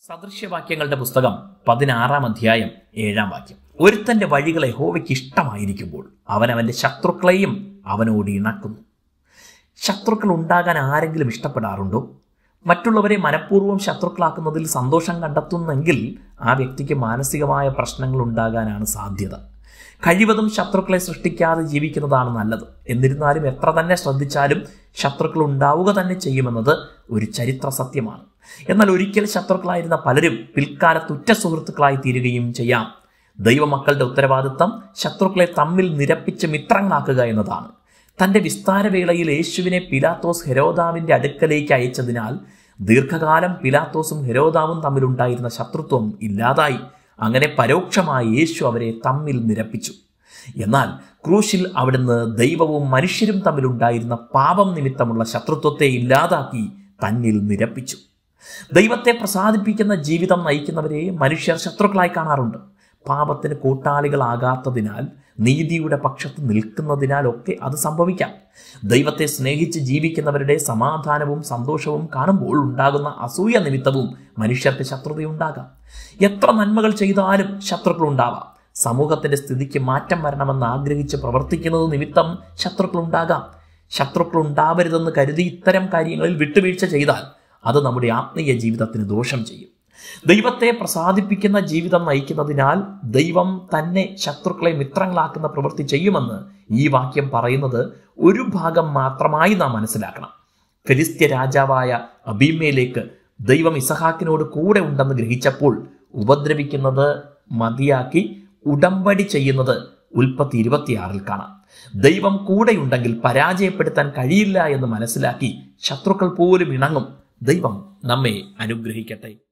സദൃശ്യവാക്യങ്ങളുടെ പുസ്തകം പതിനാറാം അധ്യായം ഏഴാം വാക്യം ഒരുത്തന്റെ വഴികൾ യഹോവയ്ക്ക് ഇഷ്ടമായിരിക്കുമ്പോൾ അവൻ അവന്റെ ശത്രുക്കളെയും അവനോട് ഇണക്കുന്നു ശത്രുക്കൾ ഉണ്ടാകാൻ ആരെങ്കിലും ഇഷ്ടപ്പെടാറുണ്ടോ മറ്റുള്ളവരെ മനഃപൂർവ്വം ശത്രുക്കളാക്കുന്നതിൽ സന്തോഷം കണ്ടെത്തുന്നെങ്കിൽ ആ വ്യക്തിക്ക് മാനസികമായ പ്രശ്നങ്ങൾ ഉണ്ടാകാനാണ് സാധ്യത കഴിവതും ശത്രുക്കളെ സൃഷ്ടിക്കാതെ ജീവിക്കുന്നതാണ് നല്ലത് എന്നിരുന്നാലും എത്ര തന്നെ ശ്രദ്ധിച്ചാലും ശത്രുക്കൾ ഉണ്ടാവുക തന്നെ ചെയ്യുമെന്നത് ഒരു ചരിത്ര സത്യമാണ് എന്നാൽ ഒരിക്കൽ ശത്രുക്കളായിരുന്ന പലരും പിൽക്കാലത്ത് ഉറ്റ സുഹൃത്തുക്കളായി തീരുകയും ചെയ്യാം ദൈവമക്കളുടെ ഉത്തരവാദിത്തം ശത്രുക്കളെ തമ്മിൽ നിരപ്പിച്ച് മിത്രങ്ങളാക്കുക എന്നതാണ് തന്റെ വിസ്താരവേളയിൽ യേശുവിനെ പിലാത്തോസ് ഹെരോദാവിന്റെ അടുക്കലേക്ക് അയച്ചതിനാൽ ദീർഘകാലം പിലാത്തോസും ഹെരോദാവും തമ്മിലുണ്ടായിരുന്ന ശത്രുത്വം ഇല്ലാതായി അങ്ങനെ പരോക്ഷമായി യേശു അവരെ തമ്മിൽ നിരപ്പിച്ചു എന്നാൽ ക്രൂശിൽ അവിടുന്ന് ദൈവവും മനുഷ്യരും തമ്മിലുണ്ടായിരുന്ന പാപം നിമിത്തമുള്ള ശത്രുത്വത്തെ ഇല്ലാതാക്കി തന്നിൽ നിരപ്പിച്ചു ദൈവത്തെ പ്രസാദിപ്പിക്കുന്ന ജീവിതം നയിക്കുന്നവരെ മനുഷ്യർ ശത്രുക്കളായി കാണാറുണ്ട് പാപത്തിന് കൂട്ടാളികളാകാത്തതിനാൽ നീതിയുടെ പക്ഷത്ത് നിൽക്കുന്നതിനാലൊക്കെ അത് സംഭവിക്കാം ദൈവത്തെ സ്നേഹിച്ച് ജീവിക്കുന്നവരുടെ സമാധാനവും സന്തോഷവും കാണുമ്പോൾ ഉണ്ടാകുന്ന അസൂയ നിമിത്തവും മനുഷ്യർക്ക് ശത്രുതയുണ്ടാകാം എത്ര നന്മകൾ ചെയ്താലും ശത്രുക്കൾ ഉണ്ടാവാം സമൂഹത്തിന്റെ സ്ഥിതിക്ക് മാറ്റം വരണമെന്ന് ആഗ്രഹിച്ച് പ്രവർത്തിക്കുന്നത് നിമിത്തം ശത്രുക്കൾ ഉണ്ടാകാം ശത്രുക്കൾ ഉണ്ടാവരുതെന്ന് കരുതി ഇത്തരം കാര്യങ്ങളിൽ വിട്ടുവീഴ്ച ചെയ്താൽ അത് നമ്മുടെ ആത്മീയ ജീവിതത്തിന് ദോഷം ചെയ്യും ദൈവത്തെ പ്രസാദിപ്പിക്കുന്ന ജീവിതം നയിക്കുന്നതിനാൽ ദൈവം തന്നെ ശത്രുക്കളെ മിത്രങ്ങളാക്കുന്ന പ്രവൃത്തി ചെയ്യുമെന്ന് ഈ വാക്യം പറയുന്നത് ഒരു ഭാഗം മാത്രമായി നാം മനസ്സിലാക്കണം ഫിലിസ്ത്യ രാജാവായ അബീമയിലേക്ക് ദൈവം ഇസഹാക്കിനോട് കൂടെ ഉണ്ടെന്ന് ഗ്രഹിച്ചപ്പോൾ ഉപദ്രവിക്കുന്നത് മതിയാക്കി ഉടമ്പടി ചെയ്യുന്നത് ഉൽപ്പത്തി ഇരുപത്തിയാറിൽ കാണാം ദൈവം കൂടെയുണ്ടെങ്കിൽ പരാജയപ്പെടുത്താൻ കഴിയില്ല എന്ന് മനസ്സിലാക്കി ശത്രുക്കൾ പോലും ഇണങ്ങും ദൈവം നമ്മെ അനുഗ്രഹിക്കട്ടെ